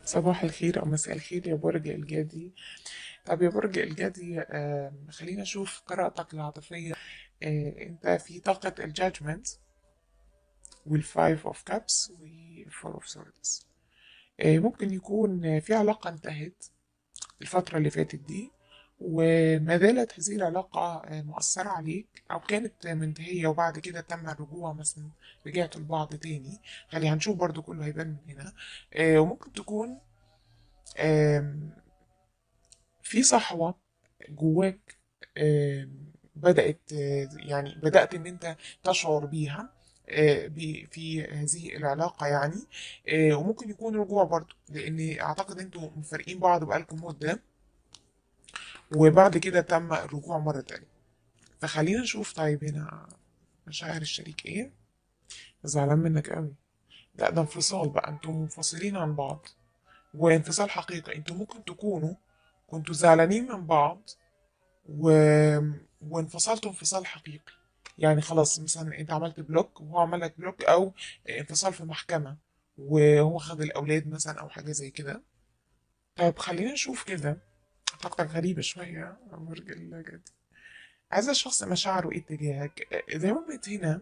صباح الخير أو مساء الخير يا برج الجدي طب يا برج الجدي آه خلينا نشوف قراءتك العاطفية آه أنت في طاقة الجادجمنت والفايف اوف كابس والفور اوف سوردز آه ممكن يكون في علاقة انتهت الفترة اللي فاتت دي وما زالت هذه العلاقة آه، مؤثرة عليك أو كانت منتهية وبعد كده تم الرجوع مثلا رجعتوا لبعض تاني خلي هنشوف برضو كله هيبان من هنا آه، وممكن تكون آم، في صحوة جواك آم، بدأت آه، يعني بدأت إن أنت تشعر بيها آه، ب- في هذه العلاقة يعني آه، وممكن يكون رجوع برضو لأن أعتقد أنتوا مفارقين بعض بقالكم مدة وبعد كده تم الرجوع مرة تانية فخلينا نشوف طيب هنا مشاعر الشريك إيه زعلان منك قوي لا ده انفصال بقى انتوا منفصلين عن بعض وانفصال حقيقي انتوا ممكن تكونوا كنتوا زعلانين من بعض و... وانفصلتوا انفصال حقيقي يعني خلاص مثلا انت عملت بلوك وهو عمل لك بلوك او انفصال في محكمة وهو خد الاولاد مثلا او حاجة زي كده طيب خلينا نشوف كده طاقتك غريبة شوية يا برج الجدي عايز الشخص مشاعره ايه اتجاهك زي ما قلت هنا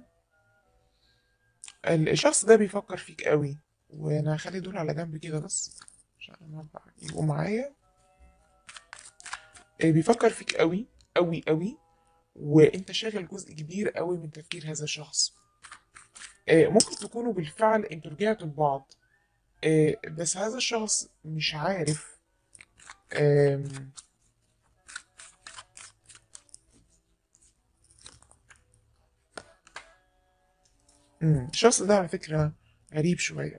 الشخص ده بيفكر فيك قوي وانا هخلي دول على جنب كده بس عشان ما يبقوا معايا آه، بيفكر فيك قوي قوي قوي وانت شاغل جزء كبير قوي من تفكير هذا الشخص آه، ممكن تكونوا بالفعل انتوا رجعتوا لبعض آه، بس هذا الشخص مش عارف آم، مم، الشخص ده على فكرة غريب شوية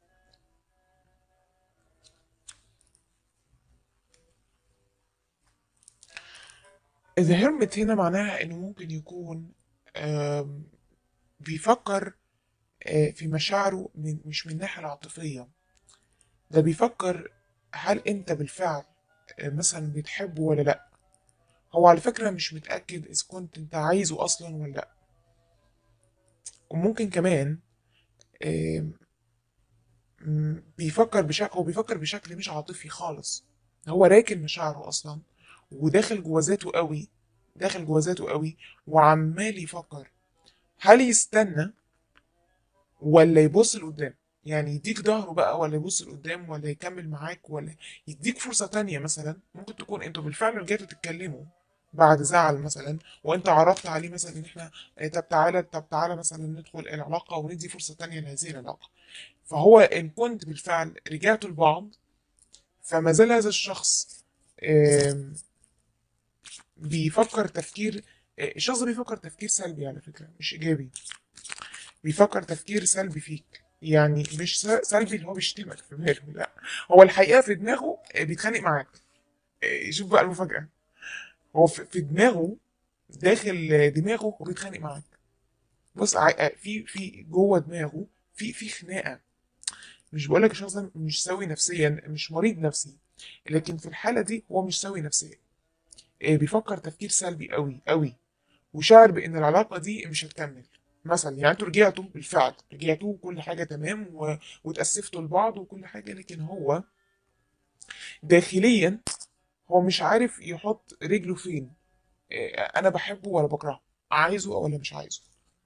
إذا هرمت هنا معناها إنه ممكن يكون آم، بيفكر آه، في مشاعره من مش من الناحية العاطفية ده بيفكر هل أنت بالفعل آه، مثلا بتحبه ولا لأ هو على فكرة مش متأكد إذا كنت أنت عايزه أصلا ولا لأ وممكن كمان آم، م- بيفكر بشكل هو بيفكر بشكل مش عاطفي خالص هو راكن مشاعره أصلا وداخل جوا ذاته قوي داخل جوا ذاته قوي وعمال يفكر هل يستنى ولا يبص لقدام يعني يديك ظهره بقى ولا يبص لقدام ولا يكمل معاك ولا يديك فرصة تانية مثلا ممكن تكون انتوا بالفعل رجعتوا تتكلموا بعد زعل مثلا وانت عرضت عليه مثلا ان احنا آه، طب تعالى طب تعالى مثلا ندخل العلاقة وندي فرصة تانية لهذه العلاقة فهو ان كنت بالفعل رجعتوا لبعض فما زال هذا الشخص آم، بيفكر تفكير آه، الشخص ده بيفكر تفكير سلبي على فكرة مش إيجابي بيفكر تفكير سلبي فيك يعني مش س- سلبي اللي هو بيشتمك في باله لا هو الحقيقة في دماغه آه، بيتخانق معاك آه، شوف بقى المفاجأة هو في في دماغه داخل آه، دماغه هو بيتخانق معاك بص ع- آه، في في جوه دماغه في في خناقة مش بقول لك الشخص ده مش سوي نفسيا مش مريض نفسي لكن في الحالة دي هو مش سوي نفسيا آه، بيفكر تفكير سلبي قوي قوي وشعر بان العلاقه دي مش هتكمل مثلا يعني انتوا رجعتوا بالفعل رجعتوا كل حاجه تمام و... وتاسفتوا لبعض وكل حاجه لكن هو داخليا هو مش عارف يحط رجله فين إيه، انا بحبه ولا بكرهه عايزه ولا مش عايزه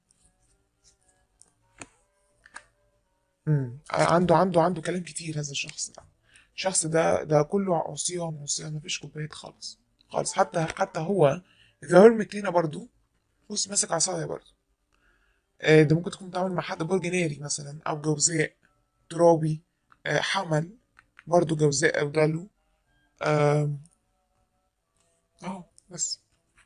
امم عنده عنده عنده كلام كتير هذا الشخص ده الشخص ده ده كله عصيان عصيان مفيش كوبايات خالص خالص حتى حتى هو ذا هيرمت هنا برضو بص ماسك عصايه برضو آه، ده ممكن تكون بتتعامل مع حد برج ناري مثلا او جوزاء ترابي آه، حمل برضو جوزاء او دلو آم، اه بس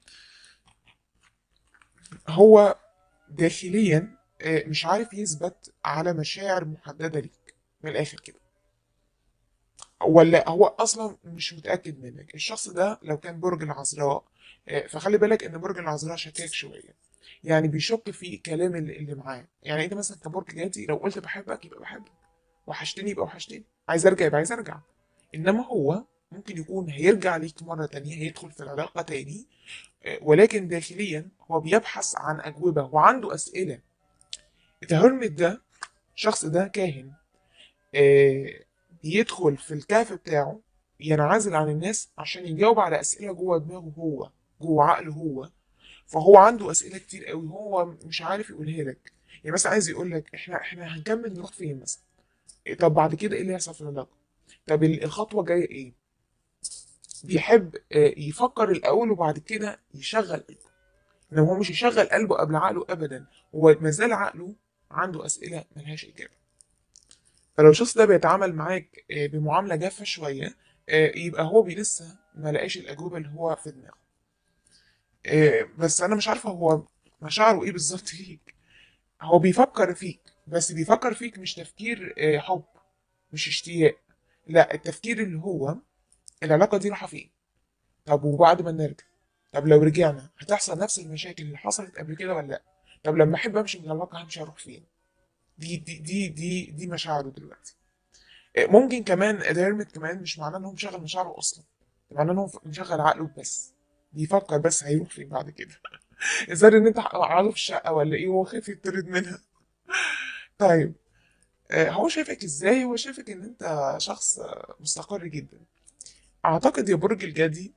هو داخليا آه، مش عارف يثبت على مشاعر محددة ليك من الآخر كده ولا هو أصلا مش متأكد منك الشخص ده لو كان برج العذراء آه، فخلي بالك إن برج العذراء شكاك شوية يعني بيشك في كلام اللي, اللي معاه يعني أنت مثلا كبرج جاتي لو قلت بحبك يبقى بحبك وحشتني يبقى وحشتني عايز أرجع يبقى عايز أرجع إنما هو ممكن يكون هيرجع ليك مرة تانية هيدخل في العلاقة تاني آه، ولكن داخليا هو بيبحث عن أجوبة وعنده أسئلة الهرمت ده الشخص ده كاهن آه، بيدخل في الكهف بتاعه ينعزل عن الناس عشان يجاوب على اسئله جوه دماغه هو جوه عقله هو فهو عنده اسئله كتير قوي هو مش عارف يقولها لك يعني مثلا عايز يقول لك احنا احنا هنكمل نروح فين مثلا طب بعد كده ايه اللي هيحصل في العلاقه طب ال- الخطوه الجايه ايه بيحب آه، يفكر الاول وبعد كده يشغل قلبه انما هو مش يشغل قلبه قبل عقله ابدا هو ما زال عقله عنده اسئله ملهاش اجابه فلو الشخص ده بيتعامل معاك آه، بمعامله جافه شويه آه، يبقى هو بي لسه ما لقاش الاجوبه اللي هو في دماغه آه، بس انا مش عارفه هو مشاعره ايه بالظبط ليك هو بيفكر فيك بس بيفكر فيك مش تفكير آه، حب مش اشتياق لا التفكير اللي هو العلاقه دي رايحه فين طب وبعد ما نرجع طب لو رجعنا هتحصل نفس المشاكل اللي حصلت قبل كده ولا لا طب لما احب امشي من العلاقه همشي اروح فين دي دي دي دي دي مشاعره دلوقتي آه، ممكن كمان الهرمت كمان مش معناه ان هو مشغل مشاعره اصلا معناه ان هو مشغل عقله بس بيفكر بس هيروح فين بعد كده الظاهر ان انت قاعده في الشقه ولا ايه وهو خايف يطرد منها طيب آه، هو شايفك ازاي هو شايفك ان انت شخص آه، مستقر جدا اعتقد يا برج الجدي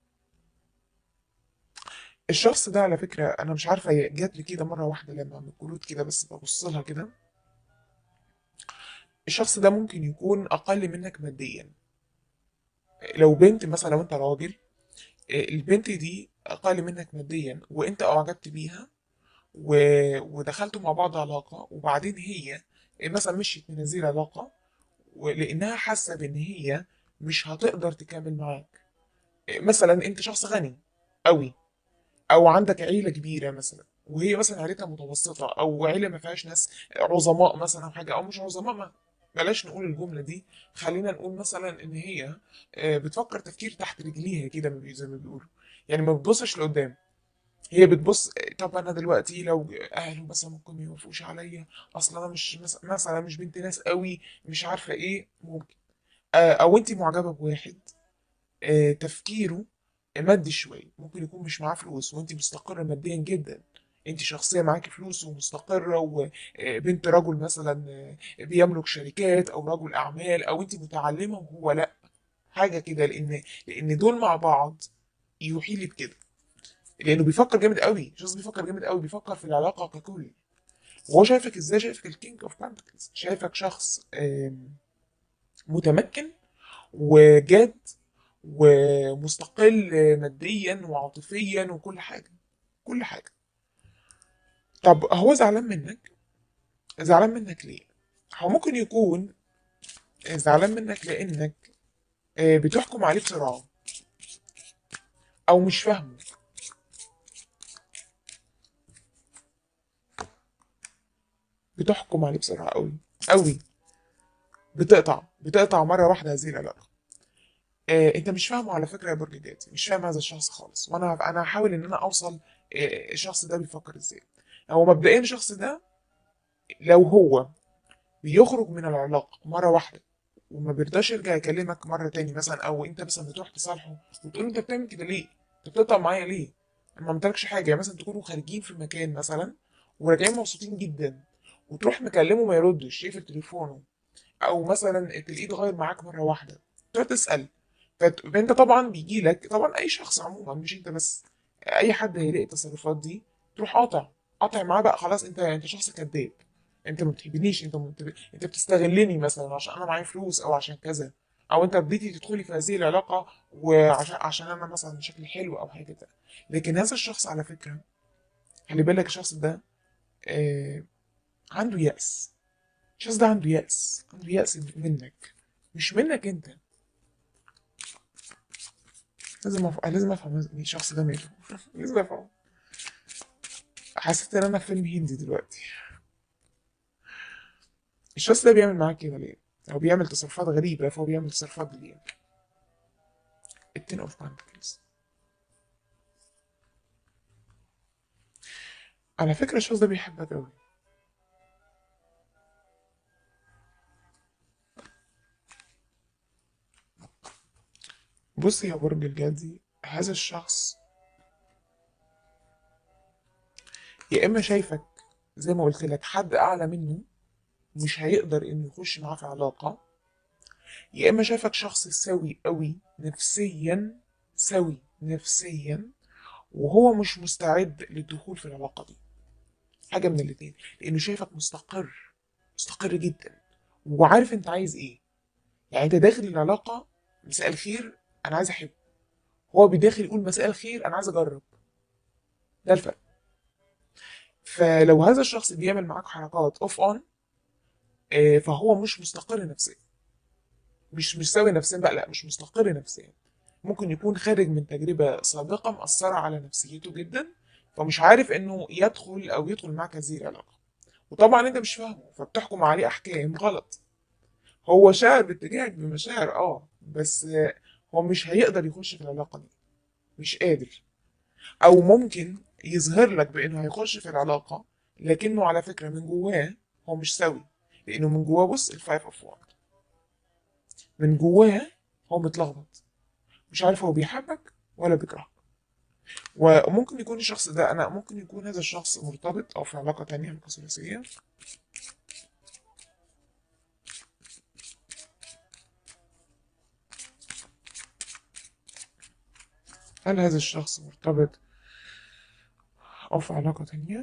الشخص ده على فكره انا مش عارفه هي جات لي كده مره واحده لما من الكروت كده بس ببص لها كده الشخص ده ممكن يكون اقل منك ماديا لو بنت مثلا لو انت راجل آه، البنت دي اقل منك ماديا وانت اعجبت بيها و... ودخلتوا مع بعض علاقه وبعدين هي مثلا مشيت من هذه العلاقه ولانها حاسه بان هي مش هتقدر تكمل معاك مثلا انت شخص غني قوي او عندك عيله كبيره مثلا وهي مثلا عيلتها متوسطه او عيله ما فيهاش ناس عظماء مثلا او حاجه او مش عظماء ما بلاش نقول الجمله دي خلينا نقول مثلا ان هي آه، بتفكر تفكير تحت رجليها كده ما بي- زي ما بيقولوا يعني ما بتبصش لقدام هي بتبص طب انا دلوقتي لو اهله مثلا ممكن ما يوافقوش عليا اصل انا مش مس- مثلا مش بنت ناس قوي مش عارفه ايه ممكن آه، او انت معجبه بواحد آه، تفكيره مادي شويه ممكن يكون مش معاه فلوس وانت مستقره ماديا جدا انت شخصيه معاكي فلوس ومستقره وبنت رجل مثلا آه، بيملك شركات او رجل اعمال او انت متعلمه وهو لا حاجه كده لان لان دول مع بعض يوحي لي بكده لانه بيفكر جامد قوي شخص بيفكر جامد قوي بيفكر في العلاقه ككل وهو شايفك ازاي شايفك الكينج اوف بانتكلز شايفك شخص آم، متمكن وجاد ومستقل ماديا وعاطفيا وكل حاجه كل حاجه طب هو زعلان منك زعلان منك ليه هو ممكن يكون زعلان منك لانك آه، بتحكم عليه بسرعه او مش فاهمه بتحكم عليه بسرعه قوي قوي بتقطع بتقطع مره واحده هذه العلاقه آه، انت مش فاهمه على فكره يا برج الجدي مش فاهم هذا الشخص خالص وانا انا هحاول ان انا اوصل آه، الشخص ده بيفكر ازاي هو مبدئيا الشخص ده لو هو بيخرج من العلاقه مره واحده وما بيرضاش يرجع يكلمك مره تاني مثلا او انت مثلا بتروح تصالحه وتقول له انت بتعمل كده ليه انت بتقطع معايا ليه انا ما عملتلكش حاجه يعني مثلا تكونوا خارجين في مكان مثلا وراجعين مبسوطين جدا وتروح مكلمه ما يردش يقفل تليفونه او مثلا تلاقيه اتغير معاك مره واحده تقعد تسال فت- فانت طبعا بيجي لك طبعا اي شخص عموما مش انت بس اي حد هيلاقي التصرفات دي تروح قاطع قاطع معاه بقى خلاص انت انت شخص كذاب انت ما بتحبنيش انت مت... انت بتستغلني مثلا عشان انا معايا فلوس او عشان كذا او انت بديتي تدخلي في هذه العلاقه وعشان عشان انا مثلا شكلي حلو او حاجه كده لكن هذا الشخص على فكره خلي بالك الشخص ده آه عنده يأس الشخص ده عنده يأس عنده يأس منك مش منك انت لازم أف... لازم افهم الشخص ده ماله لازم افهم حسيت ان انا في فيلم هندي دلوقتي الشخص ده بيعمل معاك كده ليه هو بيعمل تصرفات غريبة فهو بيعمل تصرفات ليه التين اوف بانكلز على فكرة الشخص ده بيحبك أوي بص يا برج الجدي هذا الشخص يا إما شايفك زي ما قلت لك حد أعلى منه مش هيقدر إنه يخش معاه في علاقة يا اما شايفك شخص سوي قوي نفسيا سوي نفسيا وهو مش مستعد للدخول في العلاقة دي حاجة من الاتنين لأنه شايفك مستقر مستقر جدا وعارف انت عايز ايه يعني انت داخل العلاقة مساء الخير انا عايز احب هو بيداخل يقول مساء الخير انا عايز اجرب ده الفرق فلو هذا الشخص بيعمل معاك حركات اوف اون فهو مش مستقر نفسيا مش مش سوي نفسيا بقى لا مش مستقر نفسيا ممكن يكون خارج من تجربة سابقة مأثرة على نفسيته جدا فمش عارف انه يدخل او يدخل معك هذه العلاقة وطبعا انت مش فاهمه فبتحكم عليه احكام غلط هو شاعر باتجاهك بمشاعر اه بس آه، هو مش هيقدر يخش في العلاقة دي مش قادر او ممكن يظهر لك بانه هيخش في العلاقة لكنه على فكرة من جواه هو مش سوي لانه من جواه بص الفايف اوف وان من جواه هو متلخبط مش عارف هو بيحبك ولا بيكرهك وممكن يكون الشخص ده انا ممكن يكون هذا الشخص مرتبط او في علاقة تانية علاقة ثلاثية هل هذا الشخص مرتبط او في علاقة تانية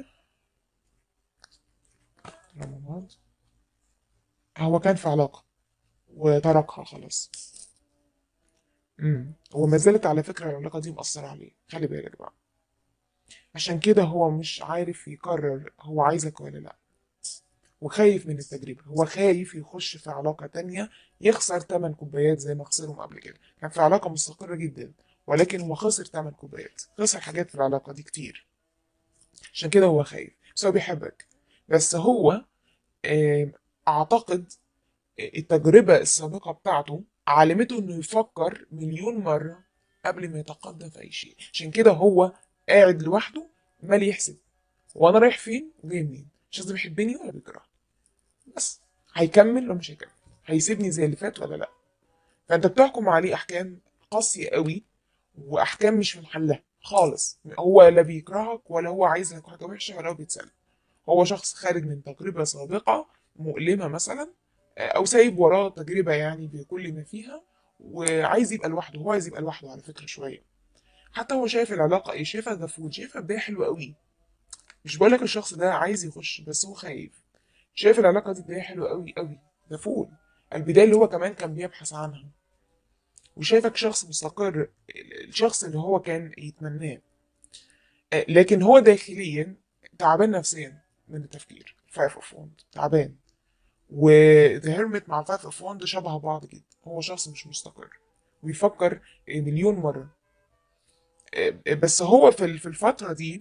مع بعض هو كان في علاقة وتركها خلاص امم وما زالت على فكرة العلاقة دي مأثرة عليه خلي بالك بقى عشان كده هو مش عارف يقرر هو عايزك ولا لا وخايف من التجربة هو خايف يخش في علاقة تانية يخسر 8 كوبايات زي ما خسرهم قبل كده كان في علاقة مستقرة جدا ولكن هو خسر 8 كوبايات خسر حاجات في العلاقة دي كتير عشان كده هو خايف بس هو بيحبك بس هو آه، أعتقد التجربة السابقة بتاعته علمته إنه يفكر مليون مرة قبل ما يتقدم في أي شيء عشان كده هو قاعد لوحده عمال يحسب هو أنا رايح فين وجاي منين الشخص ده بيحبني ولا بيكرهني بس هيكمل ولا مش هيكمل هيسيبني زي اللي فات ولا لا فأنت بتحكم عليه أحكام قاسية قوي وأحكام مش في محلها خالص هو لا بيكرهك ولا هو عايز لك حاجة وحشة ولا هو بيتسلى هو شخص خارج من تجربة سابقة مؤلمة مثلا او سايب وراه تجربه يعني بكل ما فيها وعايز يبقى لوحده هو عايز يبقى لوحده على فكره شويه حتى هو شايف العلاقه ايه شايفها ده فود شايفها بدايه حلوه قوي مش بقول لك الشخص ده عايز يخش بس هو خايف شايف العلاقه دي بدايه حلوه قوي قوي ده فول البدايه اللي هو كمان كان بيبحث عنها وشايفك شخص مستقر الشخص اللي هو كان يتمناه آه، لكن هو داخليا تعبان نفسيا من التفكير فايف اوف تعبان وذا هيرميت مع فايف اوف وان شبه بعض جدا هو شخص مش مستقر ويفكر مليون مرة بس هو في في الفترة دي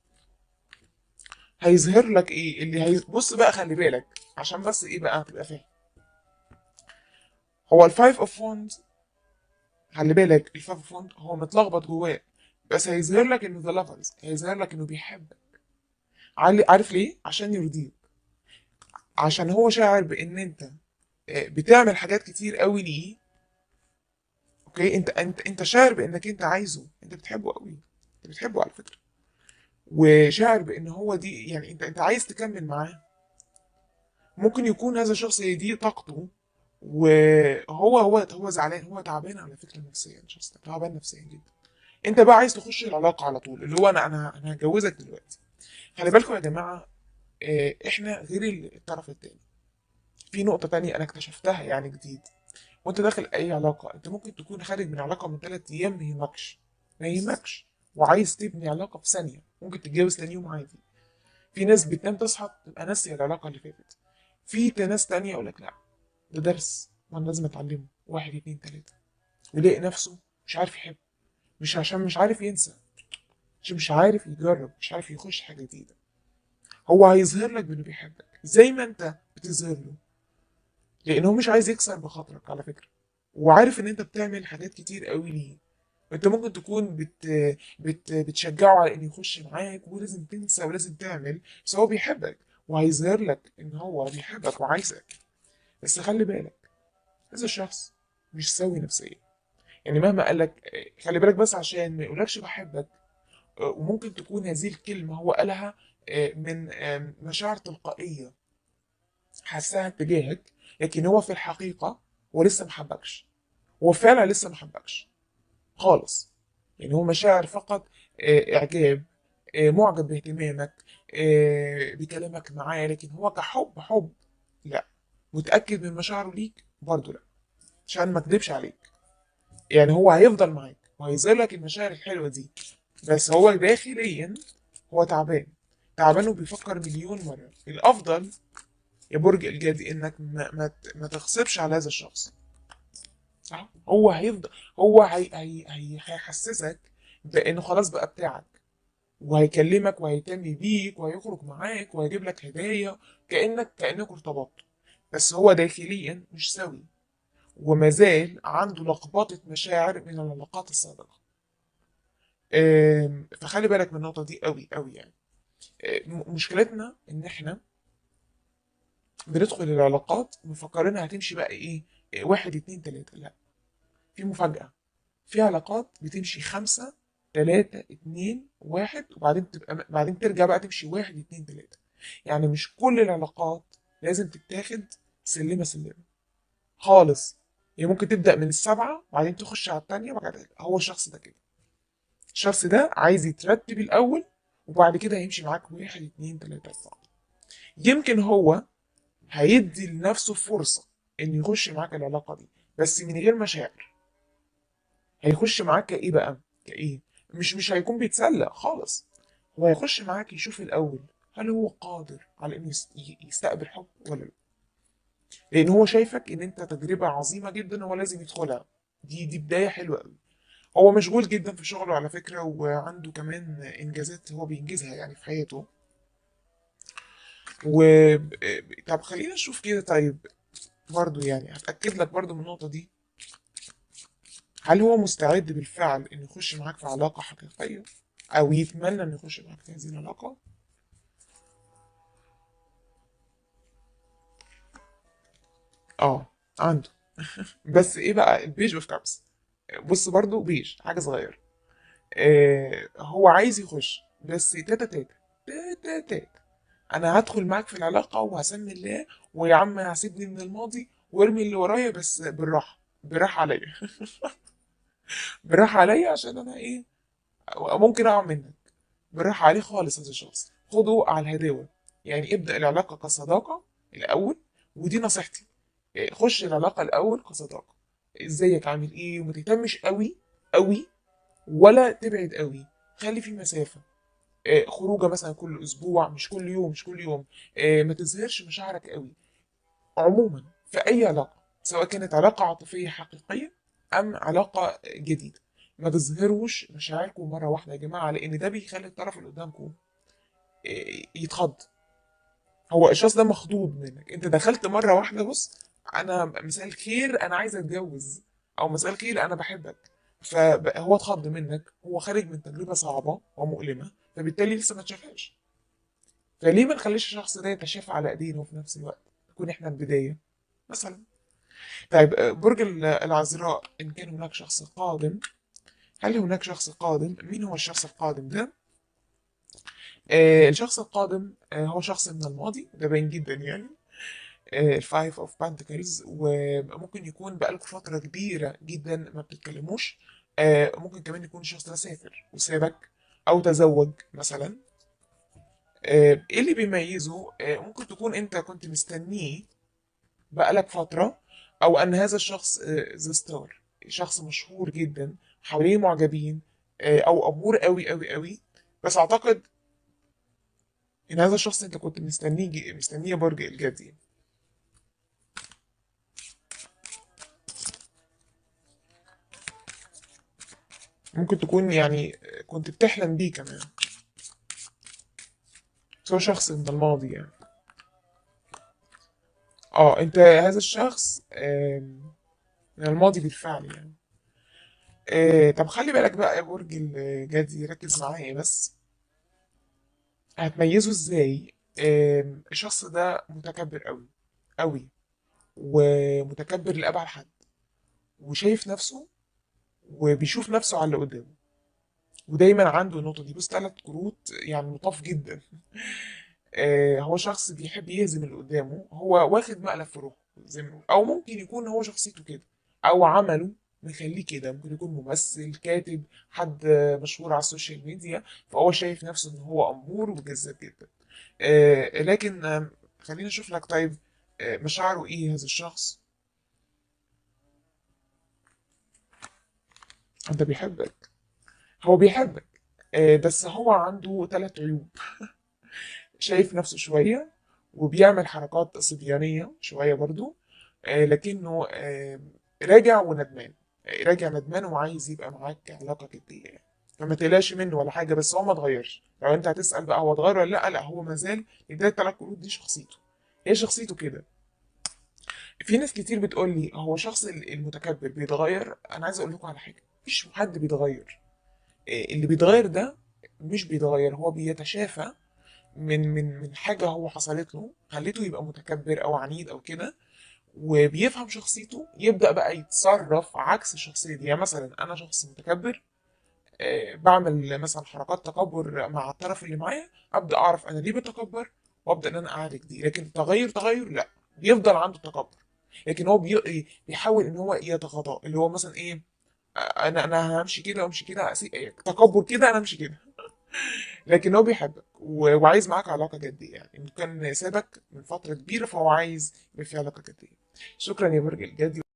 هيظهر لك ايه اللي هي بص بقى خلي بالك عشان بس ايه بقى تبقى فاهم هو الفايف اوف وند خلي بالك الفايف اوف وند هو متلخبط جواه بس هيظهر لك انه ذا لافرز هيظهر لك انه بيحبك عارف ليه عشان يرضيك عشان هو شاعر بان انت آه، بتعمل حاجات كتير قوي ليه اوكي انت انت انت شاعر بانك انت عايزه انت بتحبه قوي انت بتحبه على فكره وشاعر بان هو دي يعني انت انت عايز تكمل معاه ممكن يكون هذا الشخص دي طاقته وهو هو هو زعلان هو تعبان على فكره نفسيا شخص تعبان نفسيا جدا انت بقى عايز تخش العلاقه على طول اللي هو انا انا انا هتجوزك دلوقتي خلي بالكم يا جماعه آه، احنا غير الطرف التاني في نقطة تانية انا اكتشفتها يعني جديد وانت داخل اي علاقة انت ممكن تكون خارج من علاقة من ثلاث ايام ما يهمكش ما يهمكش وعايز تبني علاقة في ثانية ممكن تتجوز تاني يوم عادي في ناس بتنام تصحى تبقى ناسية العلاقة اللي فاتت في ناس تانية يقول لك لا ده درس وانا لازم اتعلمه واحد اتنين تلاتة ويلاقي نفسه مش عارف يحب مش عشان مش عارف ينسى عشان مش عارف يجرب مش عارف يخش حاجة جديدة هو هيظهر لك بانه بيحبك زي ما انت بتظهر له لان هو مش عايز يكسر بخاطرك على فكره وعارف ان انت بتعمل حاجات كتير قوي ليه انت ممكن تكون بت... بت... بتشجعه على انه يخش معاك ولازم تنسى ولازم تعمل بس هو بيحبك وهيظهر لك ان هو بيحبك وعايزك بس خلي بالك هذا الشخص مش سوي نفسيا يعني مهما قال لك خلي بالك بس عشان ما يقولكش بحبك وممكن تكون هذه الكلمة هو قالها آه، من مشاعر تلقائية حسها تجاهك لكن هو في الحقيقة هو لسه محبكش هو فعلا لسه محبكش خالص يعني هو مشاعر فقط آه، اعجاب آه، معجب باهتمامك آه، بكلامك معاه لكن هو كحب حب لا متأكد من مشاعره ليك برضه لا عشان ما اكدبش عليك يعني هو هيفضل معاك وهيظهر لك المشاعر الحلوة دي بس هو داخليا هو تعبان تعبان وبيفكر مليون مرة الأفضل يا برج الجدي إنك ما, ما, ت- ما تغصبش على هذا الشخص صح؟ هو هيفضل هو هي هي هي هيحسسك بإنه خلاص بقى بتاعك وهيكلمك وهيهتم بيك وهيخرج معاك وهيجيب لك هدايا كأنك كأنك ارتبطت بس هو داخليا مش سوي ومازال عنده لخبطة مشاعر من العلاقات السابقة آم، فخلي بالك من النقطة دي قوي قوي يعني آم، مشكلتنا إن إحنا بندخل العلاقات مفكرينها هتمشي بقى إيه إيه، واحد اتنين تلاتة لا في مفاجأة في علاقات بتمشي خمسة تلاتة اتنين واحد وبعدين تبقى بعدين ترجع بقى تمشي واحد اتنين تلاتة يعني مش كل العلاقات لازم تتاخد سلمة سلمة خالص هي ممكن تبدأ من السبعة وبعدين تخش على التانية وبعد هو الشخص ده كده الشخص ده عايز يترتب الأول وبعد كده هيمشي معاك واحد اتنين تلاتة أربعة يمكن هو هيدي لنفسه فرصة إنه يخش معاك العلاقة دي بس من غير مشاعر هيخش معاك كإيه بقى؟ كإيه؟ مش مش هيكون بيتسلى خالص هو هيخش معاك يشوف الأول هل هو قادر على إنه يس- ي- يستقبل حب ولا لا؟ لأن هو شايفك إن أنت تجربة عظيمة جدا هو لازم يدخلها دي دي بداية حلوة أوي هو مشغول جدا في شغله على فكرة وعنده كمان إنجازات هو بينجزها يعني في حياته و طب خلينا نشوف كده طيب برضو يعني هتأكد لك برضو من النقطة دي هل هو مستعد بالفعل إنه يخش معاك في علاقة حقيقية أو يتمنى إنه يخش معاك في هذه العلاقة؟ آه عنده بس إيه بقى البيج أوف كابس بص برضو بيج حاجة صغيرة آه هو عايز يخش بس تاتا تاتا تاتا تاتا انا هدخل معاك في العلاقه وهسمي الله ويا عم هسيبني من الماضي وارمي اللي ورايا بس بالراحه بالراحه عليا بالراحه عليا عشان انا ايه ممكن اقع منك بالراحه عليه خالص هذا الشخص خده على الهداوه يعني ابدا العلاقه كصداقه الاول ودي نصيحتي إيه، خش العلاقه الاول كصداقه ازيك عامل ايه وما تهتمش قوي قوي ولا تبعد قوي خلي في مسافه آه، خروجه مثلا كل اسبوع مش كل يوم مش كل يوم آه، ما تظهرش مشاعرك قوي عموما في اي علاقه سواء كانت علاقه عاطفيه حقيقيه ام علاقه جديده ما تظهروش مشاعركم مره واحده يا جماعه لان ده بيخلي الطرف اللي قدامكم آه، يتخض هو الشخص ده مخضوض منك انت دخلت مره واحده بص انا مساء الخير انا عايز اتجوز او مساء الخير انا بحبك فهو اتخض منك هو خارج من تجربه صعبه ومؤلمه فبالتالي لسه ما اتشافهاش فليه ما نخليش الشخص ده يتشافى على ايدينا وفي نفس الوقت نكون احنا البدايه مثلا طيب آه، برج ال- العذراء ان كان هناك شخص قادم هل هناك شخص قادم مين هو الشخص القادم ده آه الشخص القادم آه هو شخص من الماضي ده باين جدا يعني الفايف اوف بانتكلز وممكن يكون بقالكوا فترة كبيرة جدا ما بتتكلموش آه، ممكن كمان يكون الشخص ده سافر وسابك او تزوج مثلا آه، ايه اللي بيميزه آه، ممكن تكون انت كنت مستنيه بقالك فترة او ان هذا الشخص ذا ستار شخص مشهور جدا حواليه معجبين آه، او امور قوي قوي قوي بس اعتقد ان هذا الشخص انت كنت مستنيه مستنيه برج الجدي ممكن تكون يعني كنت بتحلم بيه كمان بس هو شخص من الماضي يعني اه انت هذا الشخص آم، من الماضي بالفعل يعني آه، طب خلي بالك بقى يا برج الجدي ركز معايا بس هتميزه ازاي آم، الشخص ده متكبر قوي قوي ومتكبر لأبعد حد وشايف نفسه وبيشوف نفسه على اللي قدامه ودايما عنده النقطة دي بص ثلاث كروت يعني لطاف جدا آه، هو شخص بيحب يهزم اللي قدامه هو واخد مقلب في روحه زي ما بنقول او ممكن يكون هو شخصيته كده او عمله مخليه كده ممكن يكون ممثل كاتب حد مشهور على السوشيال ميديا فهو شايف نفسه ان هو امور وجذاب جدا آه لكن آه خلينا نشوف لك طيب آه مشاعره ايه هذا الشخص انت بيحبك هو بيحبك آه بس هو عنده ثلاث عيوب شايف نفسه شوية وبيعمل حركات صبيانية شوية برضو آه لكنه آه راجع وندمان آه راجع ندمان وعايز يبقى معاك علاقة جدية يعني فما تقلقش منه ولا حاجة بس هو ما اتغيرش لو انت هتسأل بقى هو اتغير ولا لا لا هو ما زال بداية ثلاث قلوب دي شخصيته هي شخصيته كده في ناس كتير بتقول لي هو شخص المتكبر بيتغير انا عايز اقول لكم على حاجة مفيش حد بيتغير آه، اللي بيتغير ده مش بيتغير هو بيتشافى من من من حاجة هو حصلت له خليته يبقى متكبر أو عنيد أو كده وبيفهم شخصيته يبدأ بقى يتصرف عكس الشخصية دي يعني مثلا أنا شخص متكبر آه، بعمل مثلا حركات تكبر مع الطرف اللي معايا أبدأ أعرف أنا ليه بتكبر وأبدأ إن أنا أعالج دي لكن تغير تغير لا بيفضل عنده تكبر لكن هو بي- بيحاول إن هو يتغاضى اللي هو مثلا إيه آه، أنا أنا همشي كده وأمشي كده أسي- تكبر كده أنا أمشي كده لكن هو بيحبك و- وعايز معاك علاقة جدية يعني إن كان سابك من فترة كبيرة فهو عايز يبقى في علاقة جدية شكرا يا برج الجدي